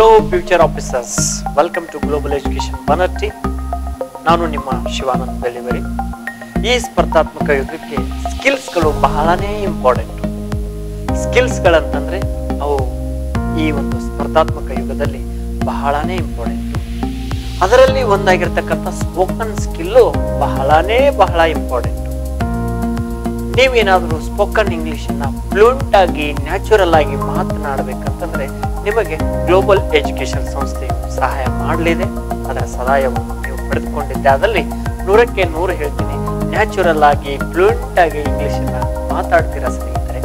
hello future officers welcome to global education ಬನರ್ಟಿ ನಾನು ನಿಮ್ಮ ಶಿವಾನಂದ್ ಬೆಳಿವರಿ ಈ ಸ್ಪರ್ಧಾತ್ಮಕ ಯುಗಕ್ಕೆ ಸ್ಕಿಲ್ಸ್ಗಳು ಬಹಳನೇ ಇಂಪಾರ್ಟೆಂಟ್ ಸ್ಕಿಲ್ಸ್ಗಳಂತಂದ್ರೆ ಅವು ಈ ಒಂದು ಸ್ಪರ್ಧಾತ್ಮಕ ಯುಗದಲ್ಲಿ ಬಹಳನೇ ಇಂಪಾರ್ಟೆಂಟ್ ಅದರಲ್ಲಿ ಒಂದಾಗಿರ್ತಕ್ಕಂಥ ಸ್ಪೋಕನ್ ಸ್ಕಿಲ್ಲು ಬಹಳನೇ ಬಹಳ ಇಂಪಾರ್ಟೆಂಟ್ ನೀವೇನಾದರೂ ಸ್ಪೋಕನ್ ಇಂಗ್ಲಿಷನ್ನ ಫ್ಲೂಂಟ್ ಆಗಿ ನ್ಯಾಚುರಲ್ ಆಗಿ ಮಾತನಾಡಬೇಕಂತಂದ್ರೆ ನಿಮಗೆ ಗ್ಲೋಬಲ್ ಎಜುಕೇಶನ್ ಸಂಸ್ಥೆಯು ಸಹಾಯ ಮಾಡಲಿದೆ ಅದರ ಸಹಾಯವನ್ನು ನೀವು ಪಡೆದುಕೊಂಡಿದ್ದೆ ಅದರಲ್ಲಿ ನೂರಕ್ಕೆ ನೂರು ಹೇಳ್ತೀನಿ ನ್ಯಾಚುರಲ್ ಆಗಿ ಫ್ಲೂಂಟ್ ಆಗಿ ಇಂಗ್ಲಿಷನ್ನ ಮಾತಾಡ್ತೀರಾ ಸ್ನೇಹಿತರೆ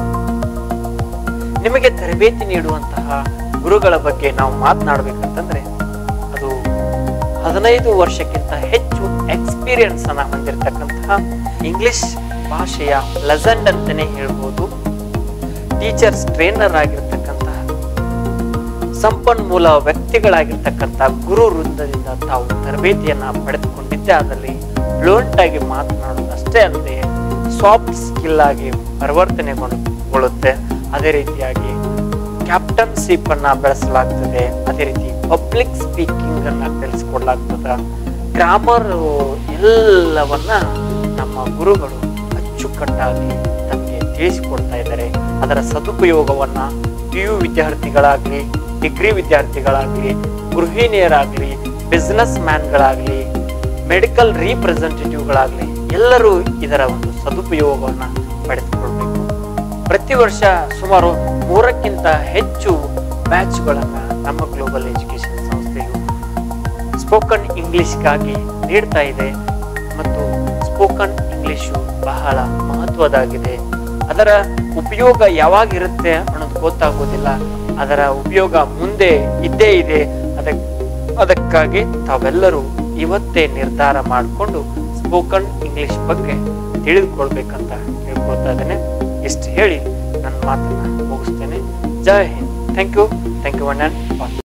ನಿಮಗೆ ತರಬೇತಿ ನೀಡುವಂತಹ ಗುರುಗಳ ಬಗ್ಗೆ ನಾವು ಮಾತನಾಡಬೇಕಂತಂದ್ರೆ ಅದು ಹದಿನೈದು ವರ್ಷಕ್ಕಿಂತ ಹೆಚ್ಚು ಎಕ್ಸ್ಪೀರಿಯನ್ಸ್ ಅನ್ನ ಹೊಂದಿರತಕ್ಕಂತಹ ಇಂಗ್ಲಿಷ್ ಭಾಷೆಯ ಲೆಸೆಂಡ್ ಅಂತಾನೆ ಹೇಳ್ಬೋದು ಟೀಚರ್ಸ್ ಟ್ರೈನರ್ ಆಗಿರ್ತಕ್ಕಂತಹ ಸಂಪನ್ಮೂಲ ವ್ಯಕ್ತಿಗಳಾಗಿರ್ತಕ್ಕಂಥ ಗುರು ವೃಂದದಿಂದ ತಾವು ತರಬೇತಿಯನ್ನ ಪಡೆದುಕೊಂಡಿದ್ದೆ ಅದರಲ್ಲಿ ಫ್ಲೂಯೆಂಟ್ ಆಗಿ ಮಾತನಾಡುವುದಷ್ಟೇ ಅಲ್ಲದೆ ಸಾಫ್ಟ್ ಸ್ಕಿಲ್ ಆಗಿ ಪರಿವರ್ತನೆಗೊಳ್ಳುತ್ತೆ ಅದೇ ರೀತಿಯಾಗಿ ಕ್ಯಾಪ್ಟನ್ಶಿಪ್ ಅನ್ನ ಬೆಳೆಸಲಾಗ್ತದೆ ಅದೇ ರೀತಿ ಪಬ್ಲಿಕ್ ಸ್ಪೀಕಿಂಗ್ ಅನ್ನ ಕಲಿಸ್ಕೊಡ್ಲಾಗ್ತದೆ ಗ್ರಾಮರ್ ಎಲ್ಲವನ್ನ ನಮ್ಮ ಗುರುಗಳು ಅಚ್ಚುಕಟ್ಟಾಗಿ ನಮಗೆ ತಿಳಿಸಿಕೊಡ್ತಾ ಇದ್ದಾರೆ ಅದರ ಸದುಪಯೋಗವನ್ನ ಪಿ ಯು ವಿದ್ಯಾರ್ಥಿಗಳಾಗ್ಲಿ ಡಿಗ್ರಿ ವಿದ್ಯಾರ್ಥಿಗಳಾಗ್ಲಿ ಗೃಹಿಣಿಯರಾಗ್ಲಿ ಬಿಸ್ನೆಸ್ ಮ್ಯಾನ್ಗಳಾಗ್ಲಿ ಮೆಡಿಕಲ್ ರೀಪ್ರೆಸೆಂಟೇಟಿವ್ಗಳಾಗ್ಲಿ ಎಲ್ಲರೂ ಇದರ ಒಂದು ಸದುಪಯೋಗವನ್ನ ಪಡೆದುಕೊಳ್ಬೇಕು ಪ್ರತಿ ವರ್ಷ ಸುಮಾರು ಮೂರಕ್ಕಿಂತ ಹೆಚ್ಚು ಬ್ಯಾಚ್ಗಳನ್ನ ನಮ್ಮ ಗ್ಲೋಬಲ್ ಎಜುಕೇಶನ್ ಸಂಸ್ಥೆಯು ಸ್ಪೋಕನ್ ಇಂಗ್ಲಿಷ್ಗಾಗಿ ನೀಡ್ತಾ ಇದೆ ಮತ್ತು ಸ್ಪೋಕನ್ ಇಂಗ್ಲಿಷು ಬಹಳ ಮಹತ್ವದಾಗಿದೆ ಅದರ ಉಪಯೋಗ ಯಾವಾಗಿರುತ್ತೆ ಅನ್ನೋದು ಗೊತ್ತಾಗೋದಿಲ್ಲ ಅದರ ಉಪಯೋಗ ಮುಂದೆ ಇದ್ದೇ ಇದೆ ಅದಕ್ ಅದಕ್ಕಾಗಿ ತಾವೆಲ್ಲರೂ ಇವತ್ತೇ ನಿರ್ಧಾರ ಮಾಡಿಕೊಂಡು ಸ್ಪೋಕನ್ ಇಂಗ್ಲಿಷ್ ಬಗ್ಗೆ ತಿಳಿದುಕೊಳ್ಬೇಕಂತ ಹೇಳ್ಕೊಳ್ತಾ ಇದ್ದೇನೆ ಇಷ್ಟು ಹೇಳಿ ನನ್ನ ಮಾತನ್ನ ಮುಗಿಸ್ತೇನೆ ಜೈ Hind thank you thank you one and all